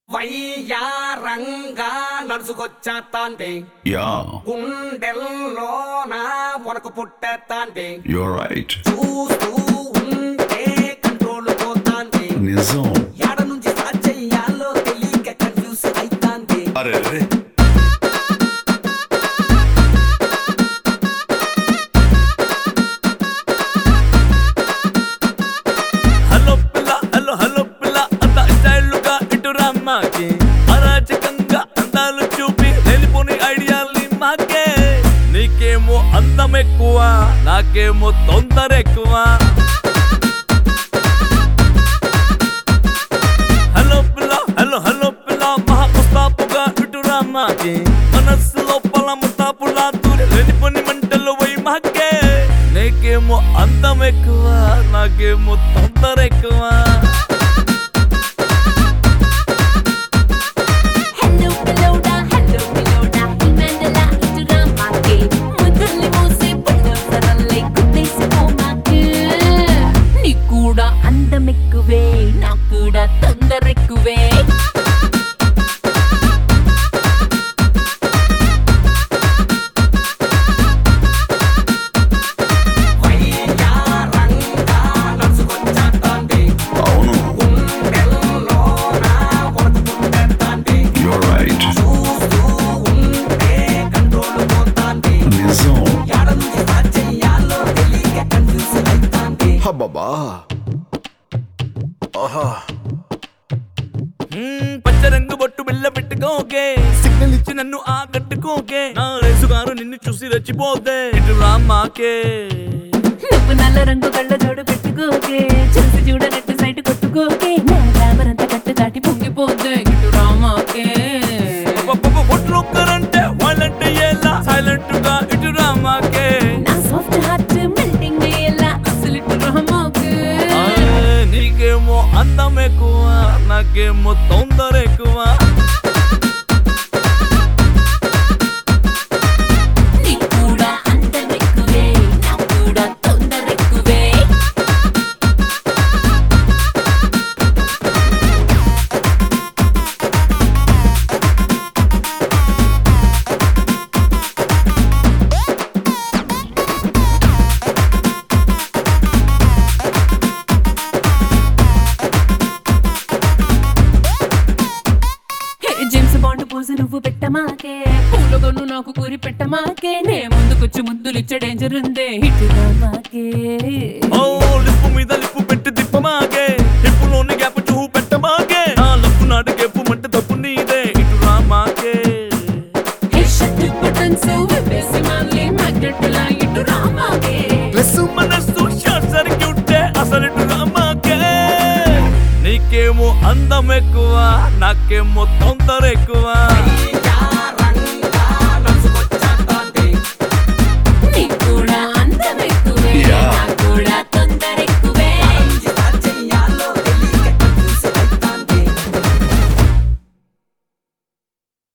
వయ్యారంగా నడుచుకొచ్చేస్తాంది Yeah, గుండెల్లో నా వనకు పుట్టేస్తాంది you're right. చూస్తూ ఉంటే కంట్రోల్ పోతాంది నిజం ఎడ నుంచి స్టార్ట్ చెయ్యాలో తెలియక కన్ఫ్యూజ్ అయితాంది అరే అరే హలో పిల్ల హలో హలో పిల్ల అంత స్టైల్గా ఇటు రమ్మాకి అరాచకంగా అందాలు చూపి వెళ్ళిపోని ఐడియాల్ని మాకే నీకేమో అందం ఎక్కువ నాకేమో తొందర ఎక్కువ హలో పిల్ల హలో హలో పిల్ల మహా ముస్తాపుగా ఇటు రమ్మాకి మనస్సు లోపల ముస్తాపులా దూరి వెళ్ళిపోని మంటలు పోయి మాకే నీకేమో అందం ఎక్కువ నాకేమో తొందర ఎక్కువ హలో పిల్లోడా హలో పిల్లోడా ఈ మెండలా ఇటు రా మాకే ముద్దుల్ని మోసే పుల్లసరల్లై కుట్టేసిపో మాకే నీకు కూడా అందం ఎక్కువే నాకు కూడా తొందర ఎక్కువే వయ్యారంగా నడుచుకొచ్చేస్తాంది అవును గుండెల్లో నా వనకు పుట్టేస్తాంది you're right. చూస్తూ ఉంటే కంట్రోల్ పోతాంది నిజం ఎడ నుంచి స్టార్ట్ చెయ్యాలో తెలియక కన్ఫ్యూజ్ అయితాంది హబ్బబ్బా ఆహా మ్మ్, పచ్చ రంగు బొట్టు బిల్ల పెట్టుకోకే సిగ్నల్ ఇచ్చి నన్ను ఆకట్టుకోకే నా రేసుగారు నిన్ను చూసి రెచ్చిపోతే ఇటు రామాకే నువ్వు నల్ల రంగు కళ్ళ జోడు పెట్టుకోకే చూసి చూడనట్టు సైట్ కొట్టుకోకే నా గ్లామర్ అంతా కట్టు దాటి పొంగిపోతే ఇటు రామాకే ఒక్కరంటే వాళ్ళంటే ఎలా సైలెంట్ గా ఇటు రామాకే నా సాఫ్ట్ హార్ట్ మెల్టింగ్ అయ్యేలా అసలు ఇటు రామాకే ఆ, నీకేమో అందం ఎక్కువ నాకేమో తొందర ఎక్కువ నీకు కూడా అందం ఎక్కువే నాకు కూడా తొందర ఎక్కువే హే జేమ్స్ బాండ్ పోజు నువ్వు పెట్టమాకే పూలగొన్ను నాకు కూరి పెట్టమాకే నే ముందుకొచ్చి ముద్దులు ఇచ్చే డేంజర్ ఉందే ఇటు రామాకే ఓ లిప్పు మీద లిప్పు పెట్టి తిప్పమాగే హిప్పులోని గ్యాప్ చూపు పెట్టమాగే నా లప్పు నాటి గెప్పు మంటే తప్పు నీదే ఇటు రామాకే హే షట్టు బటన్స్ విప్పేసి మళ్ళీ మ్యాగ్నెట్ లా ఇటు రామాకే ప్లస్ మనస్సు షార్ట్ సర్క్యూట్ అసలు ఇటు రామాకే నీకేమో అందం ఎక్కువ నాకేమో తొందర ఎక్కువ వయ్యారంగా నడుచుకొచ్చేస్తాంది నీకు కూడా అందం ఎక్కువే Yeah. నాకు కూడా